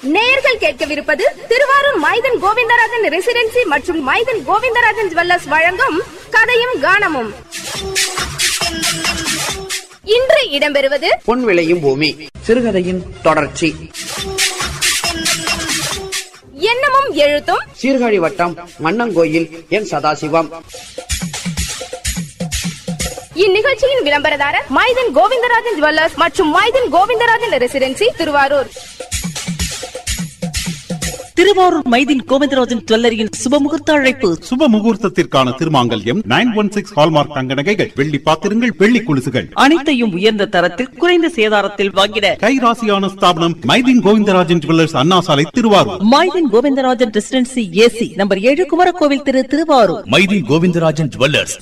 நேயர்கள் கேட்கவிருப்பது திருவாரூர் மைதன் கோவிந்தராஜன் ரெசிடென்சி மற்றும் மைதன் கோவிந்தராஜன் ஜுவல்லர்ஸ் வழங்கும் கதையும் கானமும் இன்று இடம்பெறுவது பொன் விளையும் பூமி சிறுகதையின் தொடர்ச்சி எண்ணமும் எழுத்தும் சீர்காழி வட்டம் மன்னங்கோயில் என் சதாசிவம் இந்நிகழ்ச்சியின் விளம்பரதாரர் மைதன் கோவிந்தராஜன் ஜுவல்லர்ஸ் மற்றும் மைதன் கோவிந்தராஜன் ரெசிடென்சி திருவாரூர் திருவாரூர் மைதின் கோவிந்தராஜன் ஜுவல்லரியின் சுபமுகூர்த்த அழைப்பு சுப முகூர்த்தத்திற்கான திருமாங்கல்யம் நைன் ஒன் சிக்ஸ் ஹால்மார்க் தங்க நகைகள் வெள்ளி பாத்திரங்கள் வெள்ளி குலுசுகள் அனைத்தையும் உயர்ந்த தரத்தில் குறைந்த சேதாரத்தில் வாங்கிட கைராசியான ஸ்தாபனம் Maideen Govindarajan jewellers Anna Salai Thiruvarur Maithin Govindarajan residency AC number ஏழு குமரகோவில் திரு திருவாரூர் மைதி கோவிந்தராஜன் ஜுவல்லர்ஸ்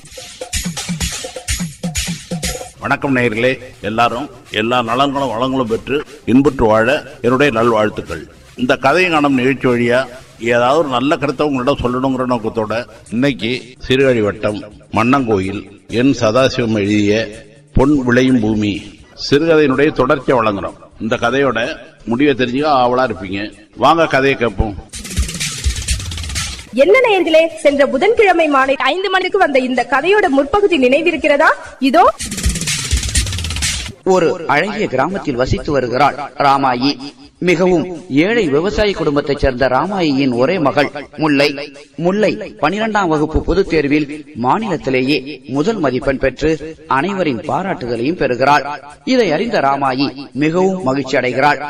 வணக்கம் நேயர்களே எல்லாரும் எல்லா நலங்களும் வளங்களும் பெற்று இன்புற்று வாழ என்னுடைய நல்வாழ்த்துக்கள் இந்த கதையை காணும் நிகழ்ச்சி வழியா ஏதாவது ஒரு நல்ல கருத்தை உங்களிடம் சொல்லணுங்கிற நோக்கத்தோட இன்னைக்கு சீர்காழி வட்டம் மன்னங்கோயில் என் சதாசிவம் எழுதிய பொன் விளையும் பூமி சிறுகதையினுடைய தொடர்ச்சியை வழங்குறோம் இந்த கதையோட முடிவை தெரிஞ்சுக்க ஆவலா இருப்பீங்க வாங்க கதையை கேட்போம் என்ன நேயர்களே சென்ற புதன்கிழமை மாலை ஐந்து மணிக்கு வந்த இந்த கதையோட முற்பகுதி நினைவிருக்கிறதா இதோ ஒரு அழகிய கிராமத்தில் வசித்து வருகிறாள் ராமாயி மிகவும் ஏழை விவசாய குடும்பத்தைச் சேர்ந்த ராமாயியின் ஒரே மகள் முல்லை முல்லை பனிரெண்டாம் வகுப்பு பொதுத் தேர்வில் மாநிலத்திலேயே முதல் மதிப்பெண் பெற்று அனைவரின் பாராட்டுகளையும் பெறுகிறாள் இதை அறிந்த ராமாயி மிகவும் மகிழ்ச்சி அடைகிறாள்